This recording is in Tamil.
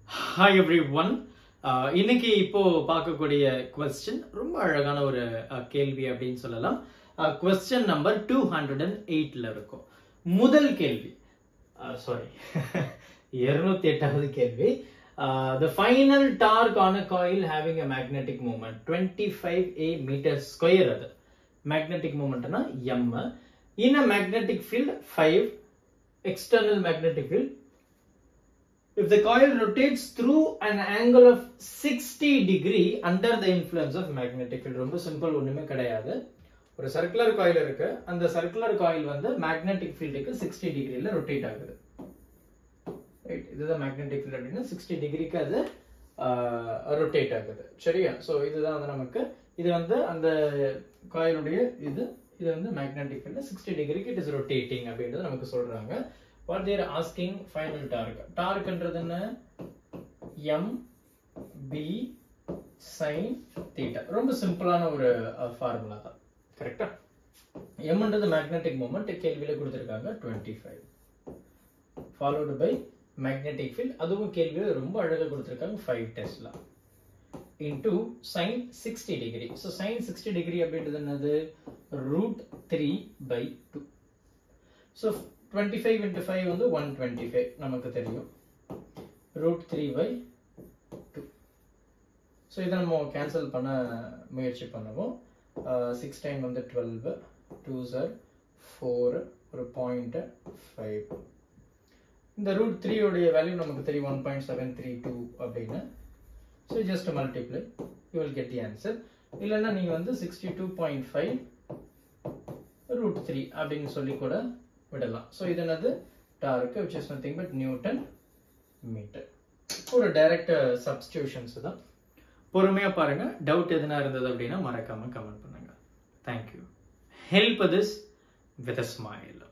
ஹாய் எவ்ரி ஒன் இன்னைக்கு இப்போ பார்க்கக்கூடிய கொஸ்டின் ரொம்ப அழகான ஒரு அஹ், கேள்வி அப்படின்னு சொல்லலாம் question number two hundred and எயிட்ல இருக்கும் முதல் கேள்வி சாரி இருநூத்தி எட்டாவது கேள்வி the final torque on a coil having a magnetic moment twenty five A metre square அது மேக்னெட்டிக் மூமெண்ட்னா M in a magnetic field five external magnetic field if the coil rotates through an angle of 60 degree under the influence of magnetic field ரொம்ப சிம்பிள் ஒண்ணுமே கிடையாது ஒரு சர்க்குலர் காயில் இருக்கு அந்த சர்க்குலர் காயில் வந்து மேக்னெட்டிக் ஃபீல்டுக்கு 60 டிகிரில ரொட்டேட் ஆகுது ரைட் இதுதான் மேக்னெட்டிக் ஃபீல்ட் அப்படின்னா 60 டிகிரிக்கு அது ரொட்டேட் ஆகுது சரியா ஸோ இதுதான் வந்து நமக்கு இது வந்து அந்த காயிலுடைய இது இது வந்து மேக்னெட்டிக் ஃபீல்டு சிக்ஸ்டி டிகிரிக்கு இட் இஸ் ரொட்டேட்டிங் அப்படின்றது நமக்கு சொல்றாங்க what they're asking final torque டார்க்ன்றது என்ன எம் பி சைன் தீட்டா ரொம்ப சிம்பிளான ஒரு ஃபார்முலா தான் கரெக்டா எம்ன்றது மேக்னெட்டிக் மூமெண்ட் கேள்வியில கொடுத்துருக்காங்க twenty five followed by magnetic field அதுவும் கேள்வியில ரொம்ப அழகா கொடுத்துருக்காங்க ஃபைவ் டெஸ்ட்லாம் into sine sixty degree so sine sixty degree அப்படின்றது என்னது root three by two so twenty five into five வந்து ஒன் டுவெண்ட்டி ஃபைவ் நமக்கு தெரியும் root three by two so இதை நம்ம கேன்சல் பண்ண முயற்சி பண்ணுவோம் சிக்ஸ் டைம் வந்து டுவெல் டூ சார் ஃபோர் ஒரு பாயிண்ட் ஃபைவ் இந்த ரூட் த்ரீயோடைய வேல்யூ நமக்கு தெரியும் one point seven three two அப்படின்னு so just multiply you will get the answer இல்லைன்னா நீங்கள் வந்து sixty two point five root three அப்படின்னு சொல்லி கூட விடலாம் ஸோ இது என்னது torque which is nothing but newton metre ஒரு டைரக்ட் சப்ஸ்டியூஷன்ஸ் தான் பொறுமையாக பாருங்க டவுட் எதுனா இருந்தது அப்படின்னா மறக்காம கமெண்ட் பண்ணுங்க thank you help this with a smile